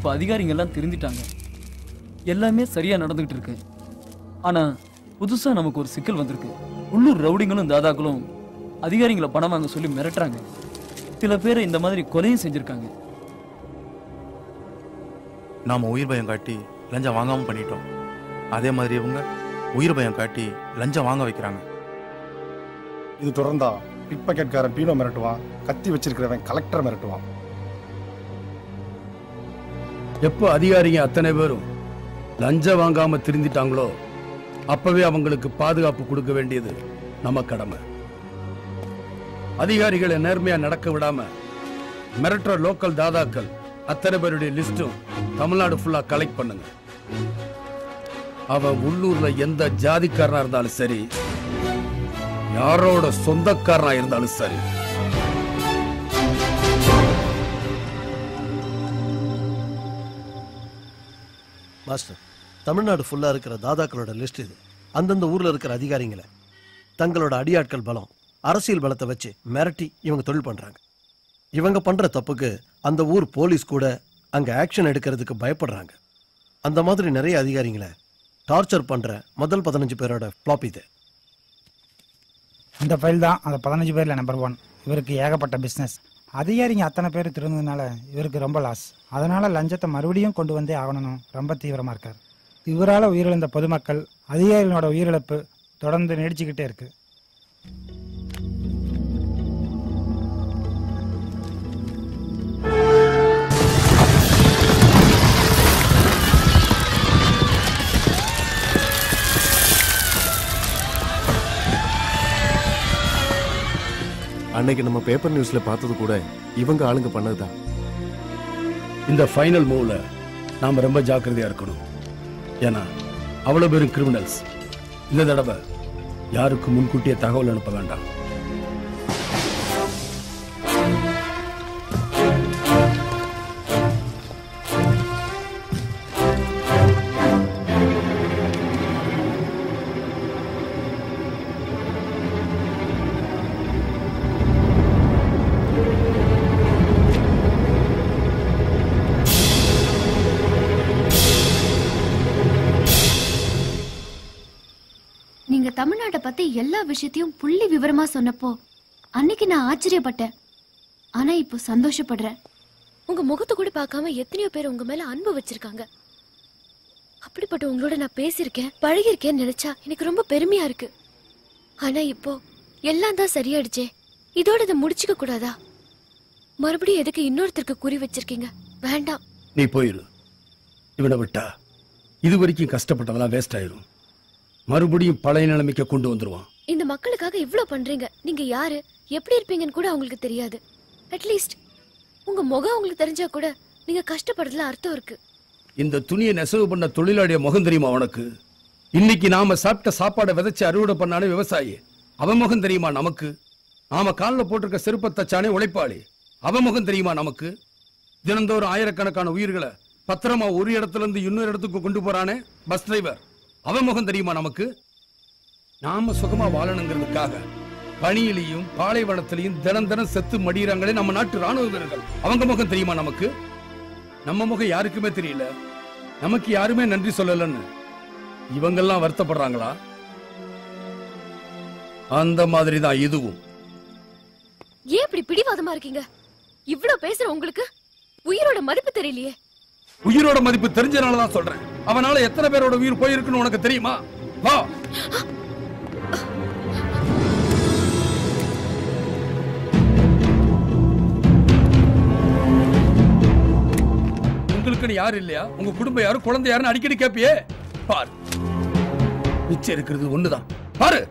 இப்போ அதிகாரிங்க எல்லாம் திருந்திட்டாங்க எல்லாமே சரியா நடந்துகிட்டு இருக்கு ஆனா புதுசா நமக்கு ஒரு சிக்கல் வந்திருக்கு உள்ளூர் ரவுடிங்களும் தாதாக்களும் அதிகாரிங்களை பணம் வாங்க சொல்லி மிரட்டுறாங்க சில பேரை இந்த மாதிரி கொலையும் செஞ்சிருக்காங்க நாம உயிர் பயம் காட்டி லஞ்சம் வாங்காம பண்ணிட்டோம் அதே மாதிரி இவங்க உயிர் பயம் காட்டி லஞ்சம் வாங்க வைக்கிறாங்க இது தொடர்ந்தா பிக் பாக்கெட்காரன் பீனோ மிரட்டுவான் கத்தி வச்சிருக்கிறவன் கலெக்டர் மிரட்டுவான் எப்போ அதிகாரிங்க அத்தனை பேரும் லஞ்சம் வாங்காம திருந்திட்டாங்களோ அப்பவே அவங்களுக்கு பாதுகாப்பு கொடுக்க வேண்டியது நம்ம கடமை அதிகாரிகளை நேர்மையா நடக்க விடாம மிரட்டுற லோக்கல் தாதாக்கள் அத்தனை பேருடைய லிஸ்டும் தமிழ்நாடு ஃபுல்லா கலெக்ட் பண்ணுங்க அவன் உள்ளூர்ல எந்த ஜாதிக்காரனா இருந்தாலும் சரி யாரோட சொந்தக்காரனா இருந்தாலும் சரி மாஸ்டர் தமிழ்நாடு ஃபுல்லாக இருக்கிற தாதாக்களோட லிஸ்ட் இது அந்தந்த ஊரில் இருக்கிற அதிகாரிங்களை தங்களோட அடியாட்கள் பலம் அரசியல் பலத்தை வச்சு மிரட்டி இவங்க தொழில் பண்ணுறாங்க இவங்க பண்ணுற தப்புக்கு அந்த ஊர் போலீஸ் கூட அங்கே ஆக்ஷன் எடுக்கிறதுக்கு பயப்படுறாங்க அந்த மாதிரி நிறைய அதிகாரிங்களை டார்ச்சர் பண்ணுற முதல் பதினஞ்சு பேரோட ஃப்ளாப் இது இந்த ஃபைல் தான் அந்த பதினஞ்சு பேரில் நம்பர் ஒன் இவருக்கு ஏகப்பட்ட பிஸ்னஸ் அதிகாரிங்க அத்தனை பேர் திருந்ததுனால இவருக்கு ரொம்ப லாஸ் அதனால லஞ்சத்தை மறுபடியும் கொண்டு வந்தே ஆகணும் ரொம்ப தீவிரமாக இருக்கார் இவரால் உயிரிழந்த பொதுமக்கள் அதிகாரிகளோட உயிரிழப்பு தொடர்ந்து நீடிச்சுக்கிட்டே இருக்கு அன்னைக்கு நம்ம பேப்பர் நியூஸ்ல பார்த்தது கூட இவங்க ஆளுங்க பண்ணதுதான் இந்த ஃபைனல் மூவ்ல நாம ரொம்ப ஜாக்கிரதையா இருக்கணும் ஏன்னா அவ்வளவு பேரும் கிரிமினல்ஸ் இந்த தடவை யாருக்கும் முன்கூட்டியே தகவல் அனுப்ப வேண்டாம் நீங்க தமிழ்நாட்டை பத்தி எல்லா விஷயத்தையும் புள்ளி விவரமா சொன்னப்போ அன்னைக்கு நான் ஆச்சரியப்பட்டேன் ஆனா இப்போ சந்தோஷப்படுறேன் உங்க முகத்தை கூட பார்க்காம எத்தனையோ பேர் உங்க மேல அன்பு வச்சிருக்காங்க அப்படிப்பட்ட உங்களோட நான் பேசியிருக்கேன் பழகியிருக்கேன்னு நினைச்சா எனக்கு ரொம்ப பெருமையா இருக்கு ஆனா இப்போ எல்லாம் தான் சரியாயிடுச்சே இதோட இதை முடிச்சுக்க கூடாதா மறுபடியும் எதுக்கு இன்னொருத்தருக்கு குறி வச்சிருக்கீங்க வேண்டாம் நீ போயிரு இவனை விட்டா இது வரைக்கும் கஷ்டப்பட்டதெல்லாம் வேஸ்ட் ஆயிரும் மறுபடியும் பழைய நிலைமைக்கு கொண்டு வந்துருவான் இந்த மக்களுக்காக இவ்ளோ பண்றீங்க நீங்க யாரு எப்படி இருப்பீங்கன்னு கூட அவங்களுக்கு தெரியாது அட்லீஸ்ட் உங்க முகம் அவங்களுக்கு தெரிஞ்சா கூட நீங்க கஷ்டப்படுறதுல அர்த்தம் இருக்கு இந்த துணியை நெசவு பண்ண தொழிலாளிய முகம் தெரியுமா உனக்கு இன்னைக்கு நாம சாப்பிட்ட சாப்பாடை விதைச்சு அறுவடை பண்ணானே விவசாயி அவன் முகம் தெரியுமா நமக்கு நாம காலில் போட்டிருக்க செருப்பை தச்சானே உழைப்பாளி அவன் முகம் தெரியுமா நமக்கு தினந்தோறும் ஆயிரக்கணக்கான உயிர்களை பத்திரமா ஒரு இடத்துல இருந்து இன்னொரு இடத்துக்கு கொண்டு போறானே பஸ் டிரைவர் அவன் முகம் தெரியுமா நமக்கு நாம சுகமா வாழணுங்கிறதுக்காக பனியிலையும் பாலைவனத்திலையும் தினம் தினம் செத்து மடியிறாங்களே நம்ம நாட்டு ராணுவ வீரர்கள் அவங்க முகம் தெரியுமா நமக்கு நம்ம முகம் யாருக்குமே தெரியல நமக்கு யாருமே நன்றி சொல்லலன்னு இவங்கெல்லாம் வருத்தப்படுறாங்களா அந்த மாதிரி தான் இதுவும் ஏன் இப்படி பிடிவாதமா இருக்கீங்க இவ்ளோ பேசுற உங்களுக்கு உயிரோட மதிப்பு தெரியலையே உயிரோட மதிப்பு தெரிஞ்சனால தான் சொல்றேன் அவனால எத்தனை பேரோட உயிர் போயிருக்குன்னு உனக்கு தெரியுமா வா உங்களுக்குன்னு யாரு இல்லையா உங்க குடும்பம் யாரும் குழந்தை யாருன்னு அடிக்கடி கேப்பியே பாரு மிச்சம் இருக்கிறது ஒண்ணுதான் பாரு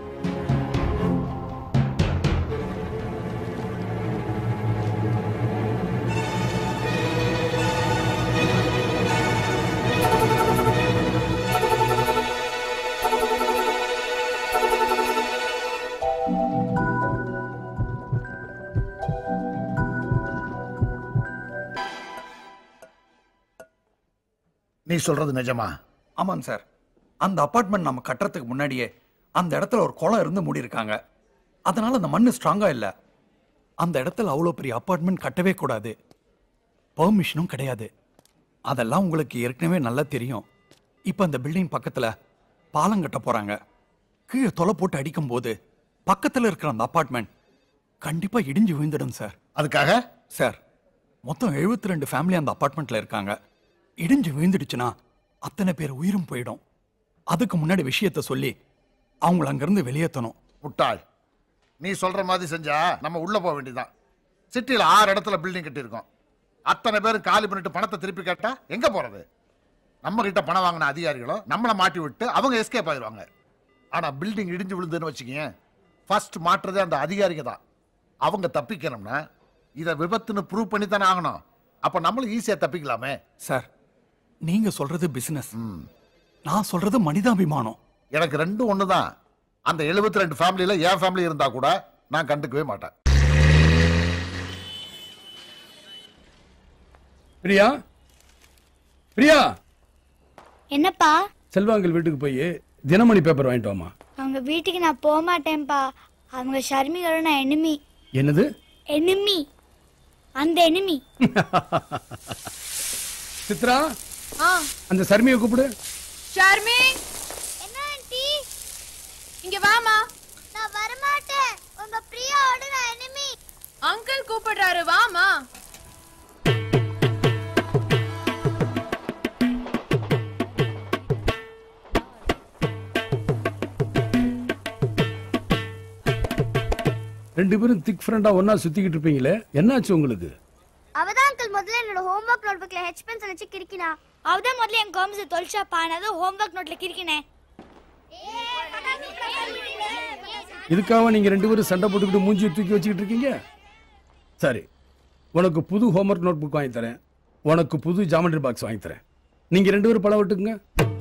நீ சொல்றது நிஜமா ஆமாங்க சார் அந்த அபார்ட்மெண்ட் நம்ம கட்டுறதுக்கு முன்னாடியே அந்த இடத்துல ஒரு குளம் இருந்து மூடி இருக்காங்க அதனால அந்த மண்ணு ஸ்ட்ராங்கா இல்ல அந்த இடத்துல அவ்வளோ பெரிய அபார்ட்மெண்ட் கட்டவே கூடாது பெர்மிஷனும் கிடையாது அதெல்லாம் உங்களுக்கு ஏற்கனவே நல்லா தெரியும் இப்போ அந்த பில்டிங் பக்கத்துல பாலம் கட்ட போறாங்க கீழே தொலை போட்டு அடிக்கும் போது பக்கத்துல இருக்கிற அந்த அபார்ட்மெண்ட் கண்டிப்பா இடிஞ்சு விழுந்துடும் சார் அதுக்காக சார் மொத்தம் 72 ரெண்டு ஃபேமிலி அந்த அபார்ட்மெண்ட்ல இருக்காங்க இடிஞ்சு விழுந்துடுச்சுன்னா அத்தனை பேர் உயிரும் போயிடும் அதுக்கு முன்னாடி விஷயத்த சொல்லி அவங்கள அங்கிருந்து வெளியேற்றணும் முட்டாள் நீ சொல்ற மாதிரி செஞ்சா நம்ம உள்ள போக வேண்டியதுதான் சிட்டில ஆறு இடத்துல பில்டிங் கட்டியிருக்கோம் அத்தனை பேரும் காலி பண்ணிட்டு பணத்தை திருப்பி கேட்டா எங்க போறது நம்ம கிட்ட பணம் வாங்கின அதிகாரிகளும் நம்மளை மாட்டி விட்டு அவங்க எஸ்கேப் ஆயிடுவாங்க ஆனா பில்டிங் இடிஞ்சு விழுந்துன்னு வச்சுக்கீங்க ஃபர்ஸ்ட் மாட்டுறதே அந்த அதிகாரிங்க தான் அவங்க தப்பிக்கணும்னா இதை விபத்துன்னு ப்ரூவ் பண்ணி தானே ஆகணும் அப்ப நம்மளும் ஈஸியா தப்பிக்கலாமே சார் நீங்க சொல்றது பிசினஸ் நான் சொல்றது மனிதாபிமானம் எனக்கு ரெண்டும் ஒண்ணுதான் அந்த 72 ரெண்டு ஃபேமிலியில என் ஃபேமிலி இருந்தா கூட நான் கண்டுக்கவே மாட்டேன் பிரியா பிரியா என்னப்பா செல்வாங்கல் வீட்டுக்கு போய் தினமணி பேப்பர் வாங்கிட்டு வாமா அவங்க வீட்டுக்கு நான் போக மாட்டேன்ப்பா அவங்க ஷர்மிகளோட நான் எனிமி என்னது எனிமி அந்த எனிமி சித்ரா ஆ அந்த சர்மியை கூப்பிடு ஷர்மி என்ன ஆண்டி இங்க வாமா நான் வர மாட்டேன் உங்க பிரியாவோட நான் எனிமி அங்கிள் கூப்பிடுறாரு வாமா ரெண்டு பேரும் திக் ஃப்ரெண்டா ஒண்ணா சுத்திக்கிட்டு இருப்பீங்களே என்னாச்சு உங்களுக்கு அவதான் அங்கிள் முதல்ல என்னோட ஹோம்ஒர்க் நோட் புக்ல ஹெச் பென்சில் வச்சு கிறுக்கினா அவதான் முதல்ல என் காமிஸ் தொலைச்சாப்பா நான் தான் ஹோம்ஒர்க் நோட்ல கிறுக்கினேன் இதுக்காக நீங்க ரெண்டு பேரும் சண்டை போட்டுக்கிட்டு மூஞ்சியை தூக்கி வச்சுக்கிட்டு இருக்கீங்க சரி உனக்கு புது ஹோம்ஒர்க் நோட் புக் வாங்கி தரேன் உனக்கு புது ஜாமெட்ரி பாக்ஸ் வாங்கி தரேன் நீங்க ரெண்டு பேரும் பழம் விட்டுக்குங்க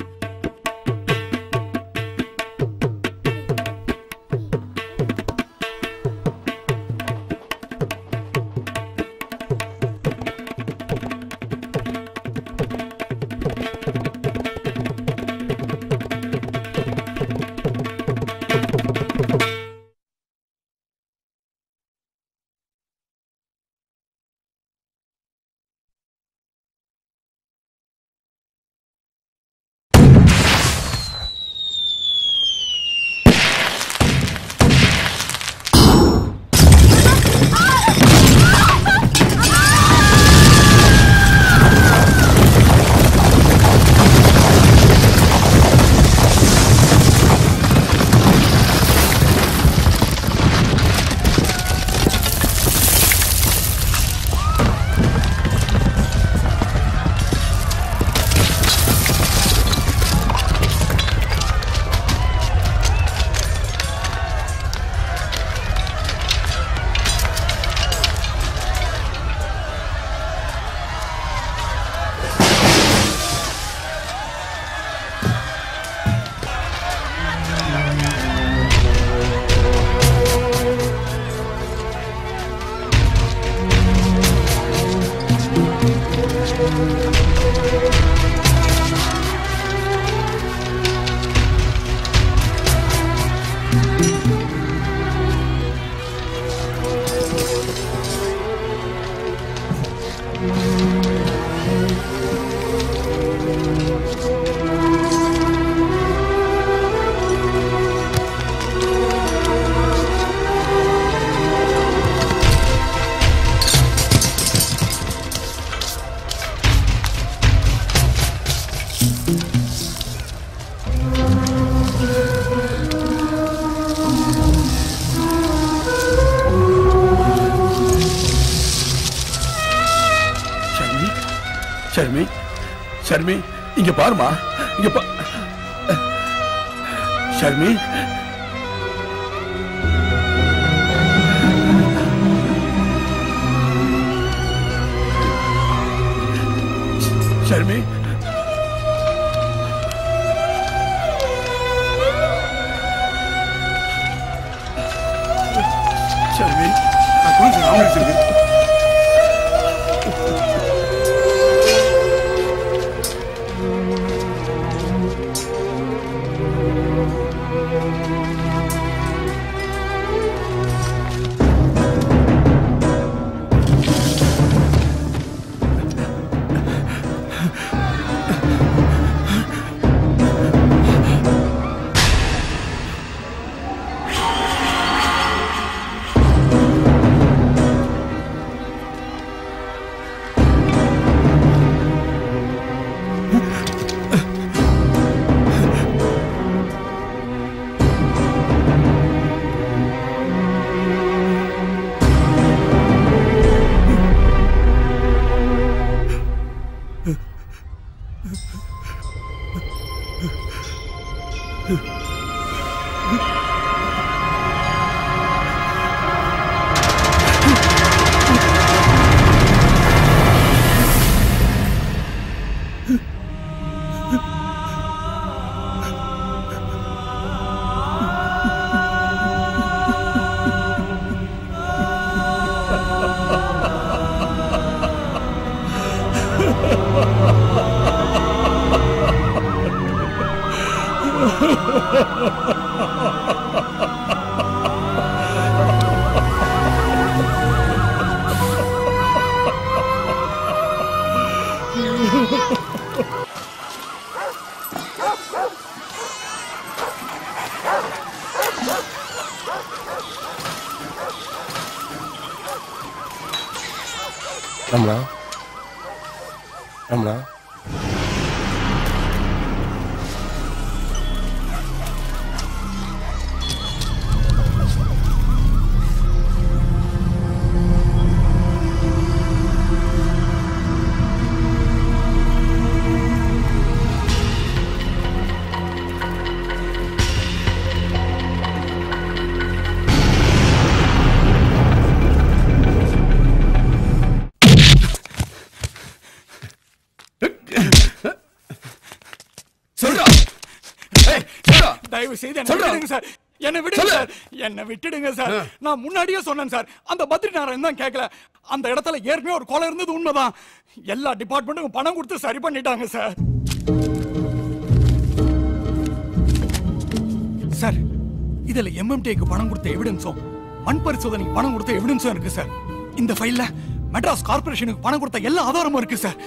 ஷர்மி ஷர்மி ஷர்மி இங்க பாருமா இங்க பா ஷர்மி ஷர்மி ஷர்மி நான் கொஞ்சம் ஆம்புலன்ஸ் ரமணா ரமணா சொல்றா ஏய், சொல்றா தயவு செய்து என்ன சொல்றா. விட்டுடுங்க சார் என்ன விடுங்க சொல்லு. சார் என்ன விட்டுடுங்க சார் நான் முன்னாடியே சொன்னேன் சார் அந்த பத்ரி நாராயணன் தான் கேட்கல அந்த இடத்துல ஏற்கனவே ஒரு கொலை இருந்தது உண்மைதான் எல்லா டிபார்ட்மெண்ட்டுக்கும் பணம் கொடுத்து சரி பண்ணிட்டாங்க சார் சார் இதுல எம்எம்டிக்கு பணம் கொடுத்த எவிடன்ஸும் மண் பரிசோதனைக்கு பணம் கொடுத்த எவிடன்ஸும் இருக்கு சார் இந்த ஃபைல்ல மெட்ராஸ் கார்பரேஷனுக்கு பணம் கொடுத்த எல்லா ஆதாரமும் இருக்கு சார்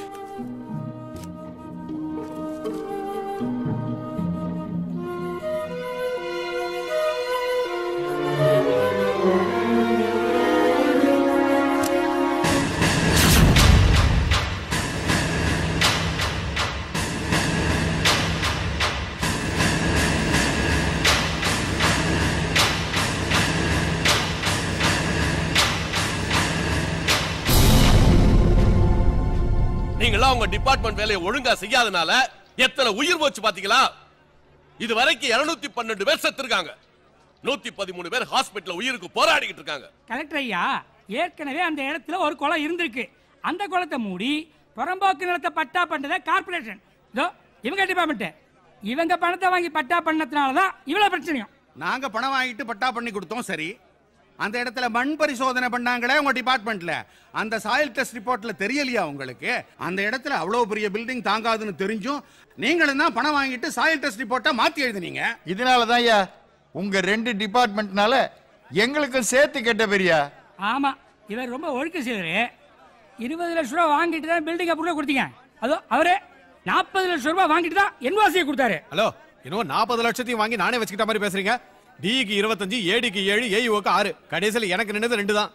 நீங்களாம் உங்க டிபார்ட்மெண்ட் வேலையை ஒழுங்கா செய்யாதனால எத்தனை உயிர் போச்சு பாத்தீங்களா இது வரைக்கும் 212 பன்னெண்டு பேர் செத்துருக்காங்க நூத்தி பதிமூணு பேர் ஹாஸ்பிட்டல்ல உயிருக்கு போராடிக்கிட்டு இருக்காங்க கலெக்டர் ஐயா ஏற்கனவே அந்த இடத்துல ஒரு குளம் இருந்திருக்கு அந்த குளத்தை மூடி புறம்போக்கு நிலத்தை பட்டா பண்ணதை கார்ப்பரேஷன் இதோ இவங்க டிபார்ட்மெண்ட் இவங்க பணத்தை வாங்கி பட்டா பண்ணதுனால தான் இவ்வளவு பிரச்சனையும் நாங்க பணம் வாங்கிட்டு பட்டா பண்ணி கொடுத்தோம் சரி அந்த இடத்துல மண் பரிசோதனை பண்ணாங்களே உங்க டிபார்ட்மெண்ட்ல அந்த சாயில் டெஸ்ட் ரிப்போர்ட்ல தெரியலையா உங்களுக்கு அந்த இடத்துல அவ்வளவு பெரிய பில்டிங் தாங்காதுன்னு தெரிஞ்சும் நீங்களும் தான் பணம் வாங்கிட்டு சாயில் டெஸ்ட் ரிப்போர்ட்டை மாத்தி எழுதுனீங்க இதனால தான் ஐயா உங்க ரெண்டு டிபார்ட்மெண்ட்னால எங்களுக்கும் சேர்த்து கெட்ட பெரியா ஆமா இவர் ரொம்ப ஒழுக்க செய்வாரு இருபது லட்ச ரூபா வாங்கிட்டு தான் பில்டிங் அப்ரூவ் கொடுத்தீங்க அதோ அவரே நாற்பது லட்ச ரூபாய் வாங்கிட்டு தான் என்வாசியை கொடுத்தாரு ஹலோ இன்னும் நாற்பது லட்சத்தையும் வாங்கி நானே வச்சுக்கிட்ட மாதிரி பேசுறீங்க டிக்கு இருபத்தஞ்சு ஏடிக்கு ஏழு ஏயுக்கு ஆறு கடைசியில் எனக்கு நின்னது ரெண்டு தான்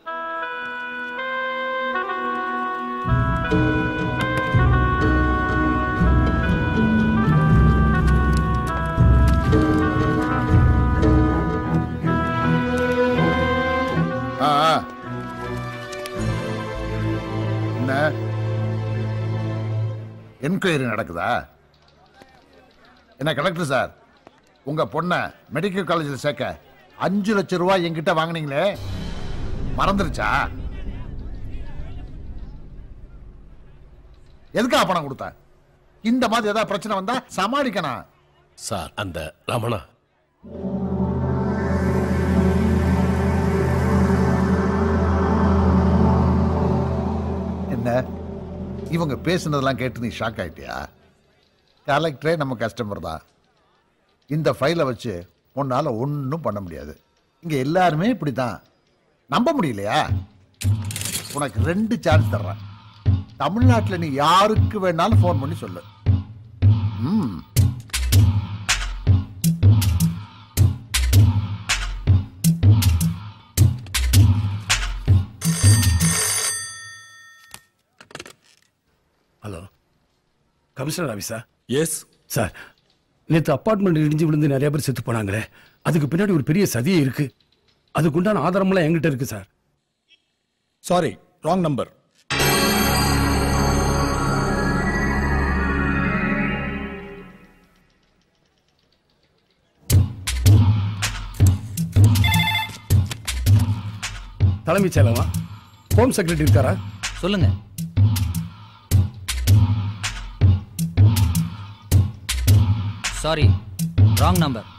ஆ ஆ. என்ன என்கொயரி நடக்குதா என்ன கலெக்டர் சார் உங்க பொண்ணை மெடிக்கல் காலேஜில் சேர்க்க அஞ்சு லட்சம் ரூபாய் என்கிட்ட வாங்குனீங்களே மறந்துருச்சா எதுக்கா பணம் கொடுத்த இந்த மாதிரி ஏதாவது பிரச்சனை வந்தா சமாளிக்கணும் சார் அந்த ரமணா என்ன இவங்க பேசுனதெல்லாம் கேட்டு நீ ஷாக் ஆயிட்டியா கலெக்டரே நம்ம கஸ்டமர் தான் இந்த ஃபைலை வச்சு உன்னால ஒன்றும் பண்ண முடியாது இங்க எல்லாருமே இப்படிதான் நம்ப முடியலையா உனக்கு ரெண்டு சான்ஸ் தர்றேன் தமிழ்நாட்டில் நீ யாருக்கு வேணாலும் ஃபோன் பண்ணி சொல்லு ம் ஹலோ கமிஷனர் ஆஃபீஸா எஸ் சார் நேற்று அப்பார்ட்மெண்ட் இடிஞ்சு விழுந்து நிறைய பேர் செத்து போனாங்களே அதுக்கு பின்னாடி ஒரு பெரிய சதியே இருக்கு அதுக்குண்டான ஆதாரமெல்லாம் என்கிட்ட இருக்கு சார் சாரி ராங் நம்பர் தலைமைச் செயலமா ஹோம் செக்ரட்டரி இருக்காரா சொல்லுங்க சாரி ராங் நம்பர்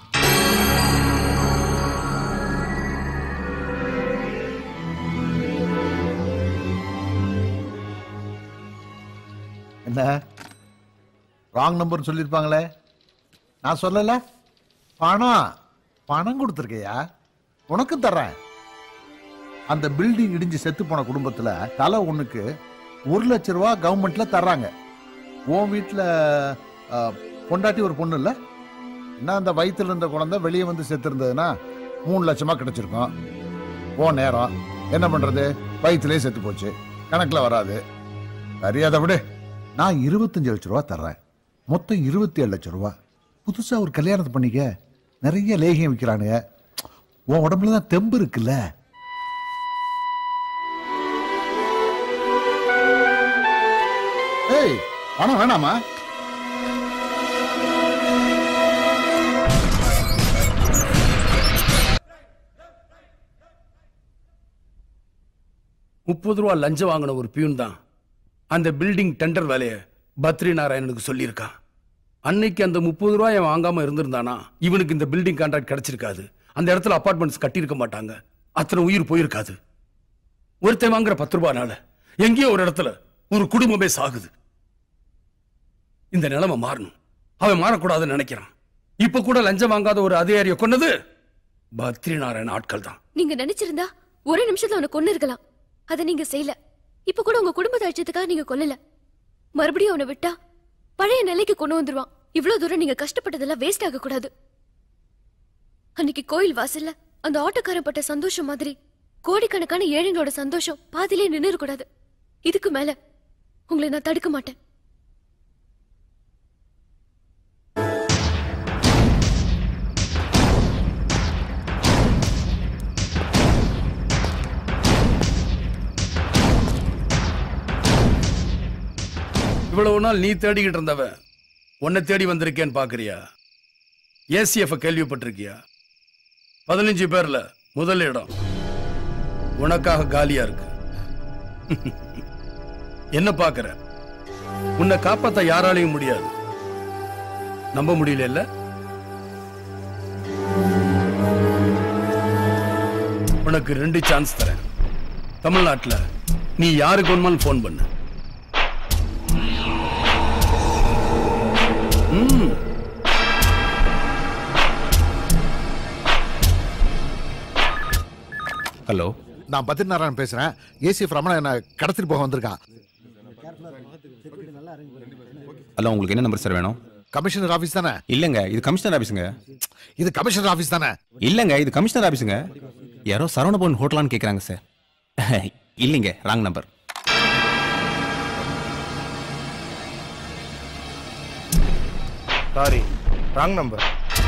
என்ன ராங் நம்பர் சொல்லியிருப்பாங்களே நான் சொல்லல பணம் பணம் கொடுத்துருக்கையா உனக்கு தர்றேன் அந்த பில்டிங் இடிஞ்சு செத்து போன குடும்பத்துல தலை ஒண்ணுக்கு ஒரு லட்ச ரூபா கவர்மெண்ட்ல தர்றாங்க உன் வீட்டுல அஹ், பொண்டாட்டி ஒரு பொண்ணு இல்ல என்ன அந்த வயித்துல இருந்த குழந்தை வெளியே வந்து செத்து இருந்ததுன்னா மூணு லட்சமா கிடைச்சிருக்கும் ஓ நேரம் என்ன பண்றது வயிற்றுலயே செத்து போச்சு கணக்குல வராது சரி அதை விடு நான் இருபத்தஞ்சு லட்ச ரூபா தர்றேன் மொத்தம் இருபத்தி ஏழு லட்ச ரூபா புதுசா ஒரு கல்யாணத்தை பண்ணிக்க நிறைய லேகியம் விற்கிறானுங்க உன் உடம்புல தான் தெம்பு இருக்குல்ல ஏய் பணம் வேணாமா முப்பது ரூபா லஞ்சம் வாங்கின ஒரு பியூன் தான் அந்த பில்டிங் டெண்டர் வேலையை பத்ரி நாராயணனுக்கு சொல்லியிருக்கான் அன்னைக்கு அந்த முப்பது ரூபாய் அவன் வாங்காம இருந்திருந்தானா இவனுக்கு இந்த பில்டிங் கான்ட்ராக்ட் கிடைச்சிருக்காது அந்த இடத்துல அபார்ட்மெண்ட்ஸ் கட்டியிருக்க மாட்டாங்க அத்தனை உயிர் போயிருக்காது ஒருத்தன் வாங்குற பத்து ரூபாய்னால எங்கேயோ ஒரு இடத்துல ஒரு குடும்பமே சாகுது இந்த நிலைமை மாறணும் அவன் மாறக்கூடாதுன்னு நினைக்கிறான் இப்ப கூட லஞ்சம் வாங்காத ஒரு அதிகாரியை கொன்னது பத்ரி நாராயண ஆட்கள் தான் நீங்க நினைச்சிருந்தா ஒரு நிமிஷத்துல அவனை கொன்னு இருக்கலாம் அதை நீங்க செய்யல இப்ப கூட உங்க குடும்பத்தை அழிச்சதுக்காக நீங்க கொல்லல மறுபடியும் அவனை விட்டா பழைய நிலைக்கு கொண்டு வந்துருவான் இவ்வளவு தூரம் நீங்க கஷ்டப்பட்டதெல்லாம் வேஸ்ட் ஆக கூடாது அன்னைக்கு கோயில் வாசல்ல அந்த ஆட்டோக்காரன் பட்ட சந்தோஷம் மாதிரி கோடிக்கணக்கான ஏழைங்களோட சந்தோஷம் பாதியிலே நின்று கூடாது இதுக்கு மேல உங்களை நான் தடுக்க மாட்டேன் இவ்வளவு நாள் நீ தேடிக்கிட்டு இருந்தவன் உன்னை தேடி வந்திருக்கேன்னு பாக்குறியா ஏசிஎஃப் கேள்விப்பட்டிருக்கியா பதினஞ்சு பேர்ல முதல் இடம் உனக்காக காலியா இருக்கு என்ன பாக்குற உன்னை காப்பாத்த யாராலையும் முடியாது நம்ப முடியல இல்ல உனக்கு ரெண்டு சான்ஸ் தரேன் தமிழ்நாட்டுல நீ யாருக்கு வேணுமாலும் ஃபோன் பண்ணு ம் ஹலோ நான் பத்ரி நாராயணன் பேசுறேன் ஏசி ரமணா என்ன கடத்திட்டு போக வந்திருக்கான் ஹலோ உங்களுக்கு என்ன நம்பர் சார் வேணும் கமிஷனர் ஆபீஸ் தானே இல்லங்க இது கமிஷனர் ஆபீஸுங்க இது கமிஷனர் ஆபீஸ் தானே இல்லங்க இது கமிஷனர் ஆபீஸுங்க யாரோ சரவணபவன் ஹோட்டலான்னு கேக்குறாங்க சார் இல்லைங்க wrong number sorry wrong number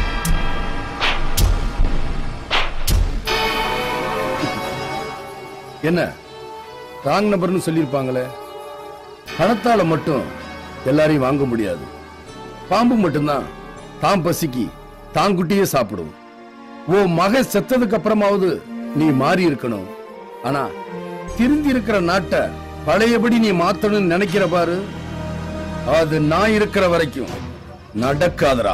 என்ன ராங் நம்பர்னு சொல்லியிருப்பாங்களே பணத்தால மட்டும் எல்லாரையும் வாங்க முடியாது பாம்பு மட்டும்தான் தான் பசிக்கு தான் குட்டியே சாப்பிடும் ஓ மக செத்ததுக்கு அப்புறமாவது நீ மாறி இருக்கணும் ஆனா திருந்தி இருக்கிற நாட்டை பழையபடி நீ மாத்தணும்னு நினைக்கிற பாரு அது நான் இருக்கிற வரைக்கும் நடக்காதடா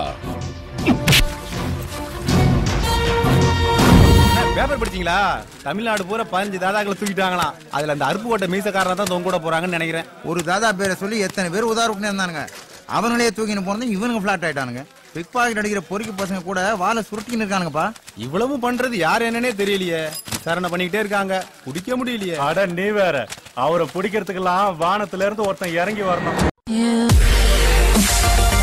பேப்பர் படிச்சீங்களா தமிழ்நாடு பூரா பதினஞ்சு தாதாக்களை தூக்கிட்டாங்களாம் அதுல அந்த அருப்பு கோட்டை மீசக்காரனா தான் தொங்க கூட போறாங்கன்னு நினைக்கிறேன் ஒரு தாதா பேரை சொல்லி எத்தனை பேர் உதாரணம் இருந்தானுங்க அவங்களே தூக்கின்னு போனது இவனுங்க ஃபிளாட் ஆயிட்டானுங்க பிக் பாக்கெட் அடிக்கிற பொறுக்கி பசங்க கூட வாழை சுருட்டின்னு இருக்கானுங்கப்பா இவ்வளவு பண்றது யார் என்னன்னே தெரியலையே விசாரணை பண்ணிக்கிட்டே இருக்காங்க பிடிக்க முடியலையே அட நீ வேற அவரை பிடிக்கிறதுக்கெல்லாம் வானத்துல இருந்து ஒருத்தன் இறங்கி வரணும்